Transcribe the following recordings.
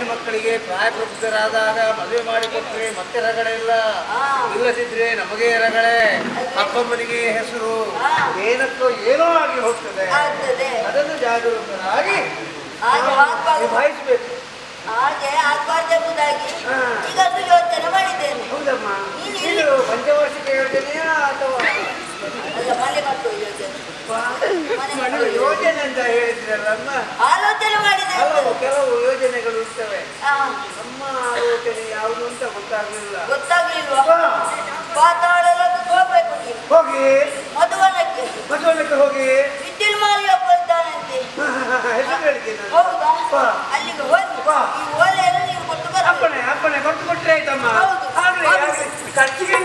ಹೆಣ್ಣು ಮಕ್ಕಳಿಗೆ ಪ್ರಾಯಪ್ರಬುದ್ಧರಾದಾಗ ಮದುವೆ ಮಾಡಿಕೊಟ್ರೆ ಮತ್ತೆ ರಗಳೆ ಇಲ್ಲ ಇಲ್ಲದಿದ್ರೆ ನಮಗೆ ರಗಳೆ ಅಪ್ಪಮ್ಮನಿಗೆ ಹೆಸರು ಏನಕ್ಕೋ ಏನೋ ಆಗಿ ಹೋಗ್ತದೆ ಆಗ್ತದೆ ಅದನ್ನು ಜಾಗರೂಕರಾಗಿ ಹಾಗೆ ಆಗ್ಬಾರ್ದು. ನಿಭಾಯಿಸಬೇಕು ಹಾಗೆ ಆಗ್ಬಾರ್ದೆಂಬುದಾಗಿ ಹಾ. ಈಗ ಅದು ಯೋಚನೆ ಮಾಡಿದ್ದೇನೆ ಹೌದಮ್ಮ ನೀನು ಇದು ಪಂಚವಾರ್ಷಿಕ ಯೋಜನೆಯಾ ಅಥವಾ ಅಲ್ಲ ಮನೆ ಮಕ್ಕಳು ಯೋಚನೆ ಮನೆ ಇದು ಮಕ್ಕಳು ಯೋಜನೆ ಅಂತ ಹೇಳಿದ್ರಲ್ಲಮ್ಮ ಆಲೋಚನೆ ಮಾಡಿದೆ ಹಲವು ಕೆಲವು ಯೋಜನೆಗಳು ಇರ್ತವೆ ಹಾ, ನಮ್ಮ ಆಲೋಚನೆ ಯಾವುದು ಅಂತ ಗೊತ್ತಾಗ್ಲಿಲ್ಲ ಗೊತ್ತಾಗ್ಲಿಲ್ವಾ ಹಾ. ಪಾತಾಳ ಲೋಕಕ್ಕೆ ಹೋಗ್ಬೇಕು ನೀನು ಹೋಗಿ ಮಧುವನಕ್ಕೆ ಬಸವನಕ್ಕೆ ಹೋಗಿ ವಿದ್ಯುಲ್ ಮಾಲಿ ಒಬ್ಬ ಇದ್ದಾನಂತೆ ಹೆಸರು ಹೇಳಿದ್ದೀನಿ ನಾನು. ಹೌದಾ ಹಾ. ಅಲ್ಲಿಗೆ ಹೋಗಿ ಹಾ. ಈ ಓಲೆಯನ್ನು ನೀವು ಕೊಟ್ಟು ಬರಬೇಕು ಅಪ್ಪಣೆ ಅಪ್ಪಣೆ ಕೊಟ್ಟು ಕೊಟ್ರೆ ಆಯ್ತಮ್ಮ ಹೌದು. ಆಗ್ಲಿ ಆಗ್ಲಿ ಖರ್ಚಿಗಿಲ್ಲ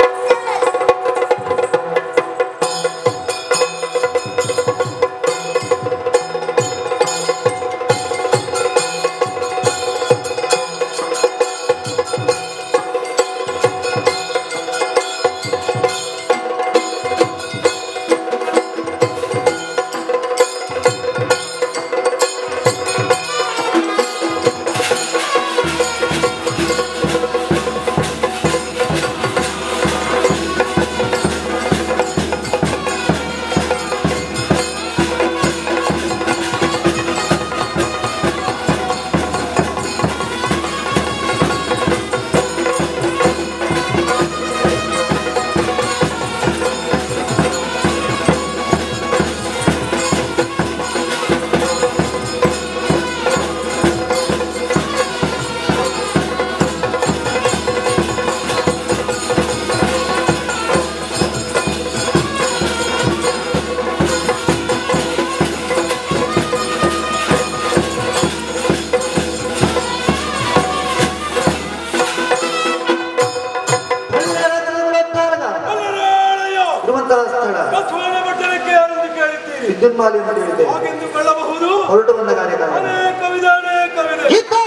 ಅಲ್ಲರಾಳಯ್ಯ, ಇರುವಂತಹ ಸ್ಥಳ ಬಸವನ ಪಟ್ಟಣಕ್ಕೆ ಯಾರೆಂದು ಕೇಳಿದ್ದೀರಿ ವಿದ್ಯುನ್ಮಾಲಿ ಅಂತ ಹೇಳಿದೆ ಹಾಗೆಂದುಕೊಳ್ಳಬಹುದು ಹೊರಟು ಬಂದ ಕಾರ್ಯಕ್ರಮ ಅನೇಕ ವಿಧ ಅನೇಕ ವಿಧ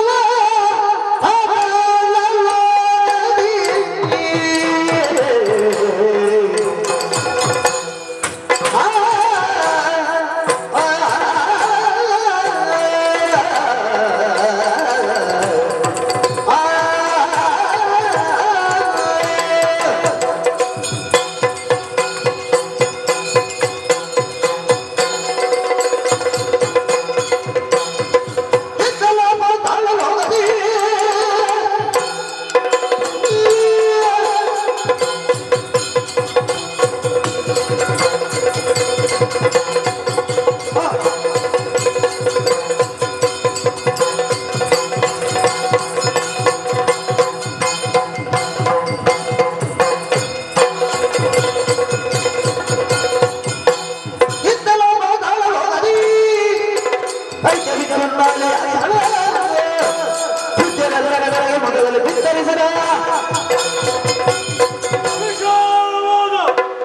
ವಿಶಾಲವಾದ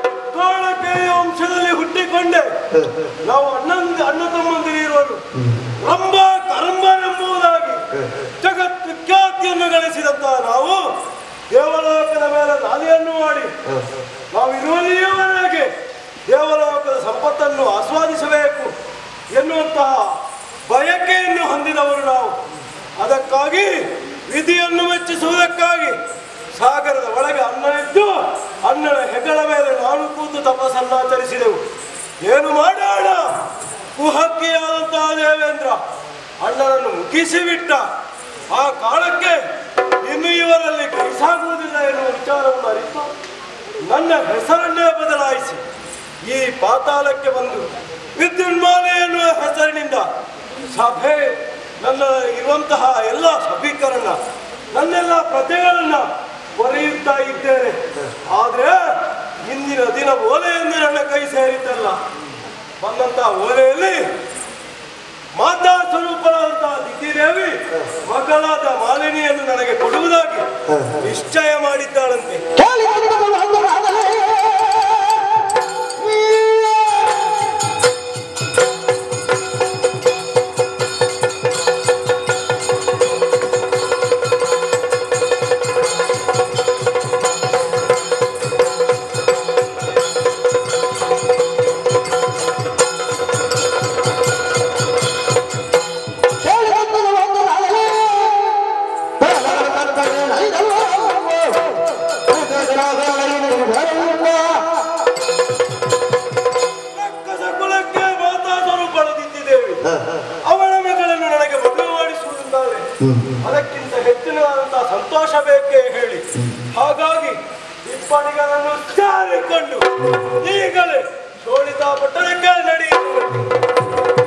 ಕಾಳಕೆಯ ವಂಶದಲ್ಲಿ ಹುಟ್ಟಿಕೊಂಡೆ ನಾವು ಅಣ್ಣ ಅಣ್ಣ ತಮ್ಮಂದಿರಿರುವರು ರಂಭ ಕರಂಬ ಎಂಬುದಾಗಿ ಜಗತ್ ವಿಖ್ಯಾತಿಯನ್ನು ಗಳಿಸಿದಂತಹ ನಾವು ದೇವಲೋಕದ ಮೇಲೆ ದಾಳಿಯನ್ನು ಮಾಡಿ ನಾವು ಇರುವಲ್ಲಿಯವರೆಗೆ ದೇವಲೋಕದ ಸಂಪತ್ತನ್ನು ಆಸ್ವಾದಿಸಬೇಕು ಎನ್ನುವಂತಹ ಬಯಕೆಯನ್ನು ಹೊಂದಿದವರು ನಾವು ಅದಕ್ಕಾಗಿ ವಿಧಿಯನ್ನು ಮೆಚ್ಚಿಸುವುದಕ್ಕಾಗಿ ಸಾಗರದ ಒಳಗೆ ಅನ್ನ ಇದ್ದು ಅನ್ನನ ಹೆಗಲ ಮೇಲೆ ನಾನು ಕೂತು ತಪಸ್ಸನ್ನಾಚರಿಸಿದೆವು ಏನು ಮಾಡೋಣ ಕುಹಕ್ಕಿಯಾದಂತಹ ದೇವೇಂದ್ರ ಅಣ್ಣನನ್ನು ಮುಗಿಸಿ ಬಿಟ್ಟ ಆ ಕಾಲಕ್ಕೆ ಇನ್ನು ಇವರಲ್ಲಿ ಕೈಸಾಗುವುದಿಲ್ಲ ಎನ್ನುವ ವಿಚಾರವನ್ನು ಅರಿತು ನನ್ನ ಹೆಸರನ್ನೇ ಬದಲಾಯಿಸಿ ಈ ಪಾತಾಳಕ್ಕೆ ಬಂದು ವಿದ್ಯುನ್ಮಾಲೆ ಎನ್ನುವ ಹೆಸರಿನಿಂದ ಸಭೆ ನನ್ನ ಇರುವಂತಹ ಎಲ್ಲ ಸಭೀಕರಣ ನನ್ನೆಲ್ಲ ಪ್ರಜೆಗಳನ್ನ ಬರೆಯುತ್ತಾ ಇದ್ದೇನೆ ಆದ್ರೆ ಇಂದಿನ ದಿನ ಓಲೆಯೊಂದು ನನ್ನ ಕೈ ಸೇರಿದ್ದಲ್ಲ ಬಂದಂತಹ ಓಲೆಯಲ್ಲಿ ಮಾತಾ ಸ್ವರೂಪರಾದಂತಹ ದಿಗ್ಗಿದೇವಿ ಮಗಳಾದ ಮಾಲಿನಿಯನ್ನು ನನಗೆ ಕೊಡುವುದಾಗಿ ನಿಶ್ಚಯ ಮಾಡಿದ್ದಾಳಂತೆ ಕೇಳಿ ಅದಕ್ಕಿಂತ ಹೆಚ್ಚಿನದಾದಂತಹ ಸಂತೋಷ ಬೇಕೇ ಹೇಳಿ ಹಾಗಾಗಿ ಇಪ್ಪಣಿಗಳನ್ನು ಜಾರಿಕೊಂಡು ಈಗಲೇ ಶೋಣಿತ ಪಟ್ಟಣಕ್ಕೆ ನಡೆಯುವುದು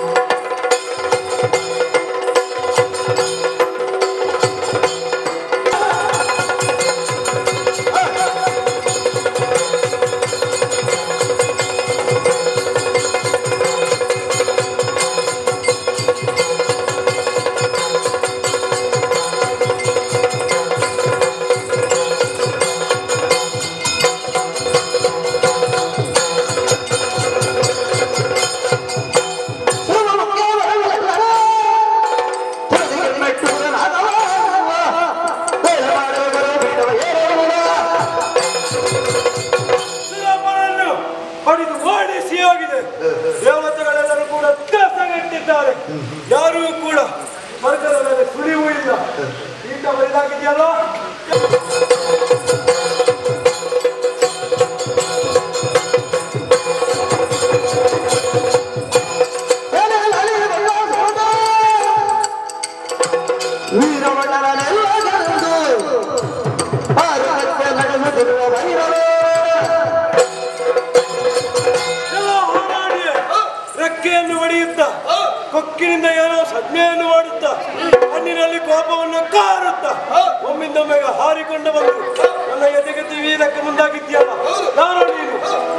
ಶ್ರೀರಾಮನನ್ನು ಹೊಡೆದು ಓಡಿಸಿ ಹೋಗಿದೆ ದೇವತೆಗಳೆಲ್ಲರೂ ಕೂಡ ದಾಸಗಟ್ಟಿದ್ದಾರೆ ಯಾರೂ ಕೂಡ ಸ್ವರ್ಗದ ಮೇಲೆ ಸುಳಿವೂ ಇಲ್ಲ ಈತ ಬರಿದಾಗಿದೆಯಲ್ಲ ಎಲ್ಲ ಹೋರಾಡಿಯೇ ರೆಕ್ಕೆಯನ್ನು ಹೊಡೆಯುತ್ತಾ ಕೊಕ್ಕಿನಿಂದ ಏನೋ ಸಂಜ್ಞೆಯನ್ನು ಮಾಡುತ್ತಾ ಕಣ್ಣಿನಲ್ಲಿ ಕೋಪವನ್ನು ಕಾರುತ್ತಾ ಒಮ್ಮಿಂದೊಮ್ಮೆಗೆ ಹಾರಿಕೊಂಡು ಬಂದು ನನ್ನ ಎದೆಗೆ ವೀರಕ್ಕೆ ಮುಂದಾಗಿದ್ಯಲ್ಲ ನಾನು ನೀನು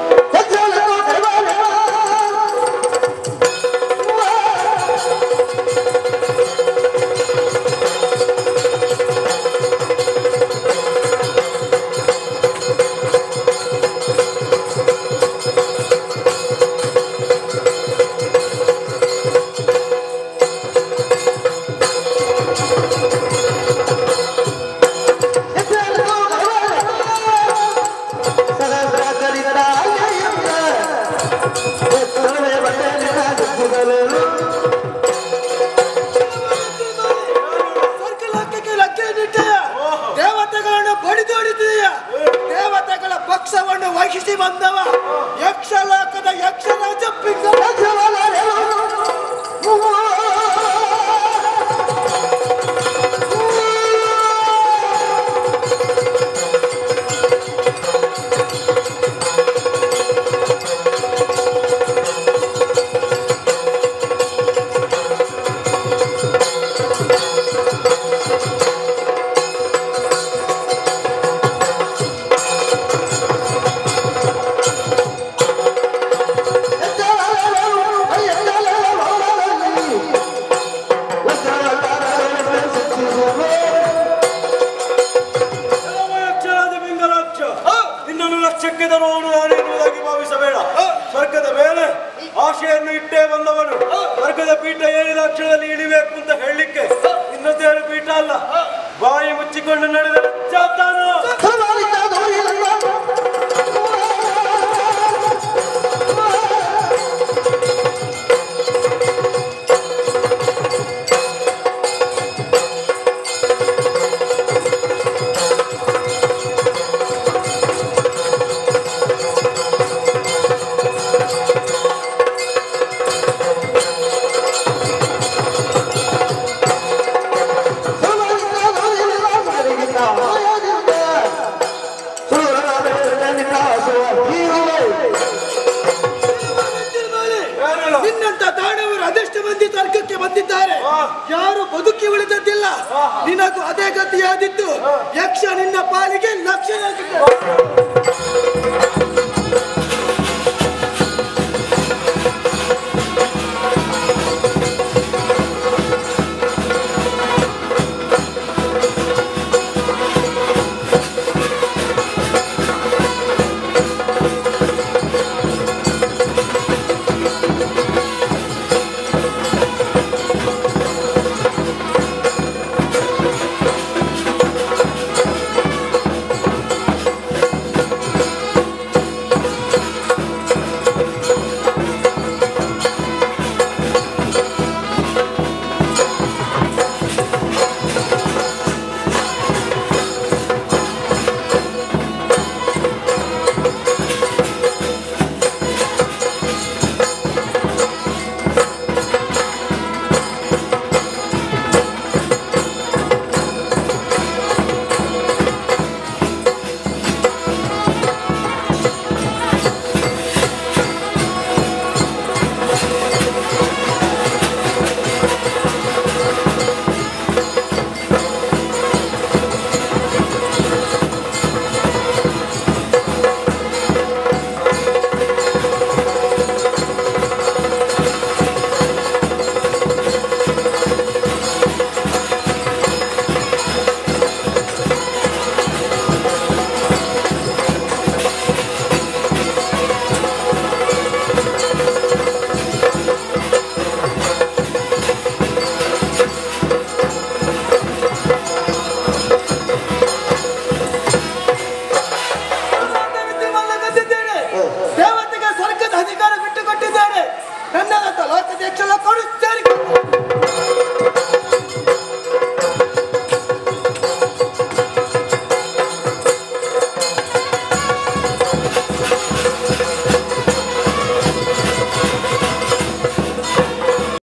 ಸರ್ಕಲಕ್ಕೆ ಲಕ್ಕೆಯನ್ನಿಟ್ಟೆಯ ದೇವತೆಗಳನ್ನು ಬಡಿದೋಡಿದೆಯ ದೇವತೆಗಳ ಪಕ್ಷವನ್ನು ವಹಿಸಿ ಬಂದವ ಯಕ್ಷಲೋಕದ ಯಕ್ಷರಾಜ ಪಿಂಗ ಯಕ್ಷರಾಜ ಪಿಂಗಲಾಕ್ಷ ನಿನ್ನನ್ನು ಲಕ್ಷ್ಯಕ್ಕೆ ತರುವವನು ನಾನು ಎನ್ನುವುದಾಗಿ ಭಾವಿಸಬೇಡ ಸ್ವರ್ಗದ ಮೇಲೆ ಆಶೆಯನ್ನು ಇಟ್ಟೇ ಬಂದವನು ಸ್ವರ್ಗದ ಪೀಠ ಏರಿದ ಅಕ್ಷರದಲ್ಲಿ ಇಳಿಬೇಕು ಅಂತ ಹೇಳಲಿಕ್ಕೆ ಇನ್ನೊಂದೇನು ಪೀಠ ಅಲ್ಲ ಬಾಯಿ ಮುಚ್ಚಿಕೊಂಡು ನಡೆದ ಜಾತಾನು ಯಾರಲ್ಲ? ನಿನ್ನಂತ ದಾನವರು ಅದೆಷ್ಟು ಮಂದಿ ತರ್ಕಕ್ಕೆ ಬಂದಿದ್ದಾರೆ ಆ. ಯಾರು ಬದುಕಿ ಉಳಿದದ್ದಿಲ್ಲ ನಿನಗೂ ಅದೇ ಗತಿಯಾದಿದ್ದು ಯಕ್ಷ ನಿನ್ನ ಪಾಲಿಗೆ ಲಕ್ಷಣಾಗಿದ್ದ ನನ್ನದಂತ ಲೋಕಾಧ್ಯಕ್ಷ ಕೊಡು ಸೇರಿಕೊಂಡು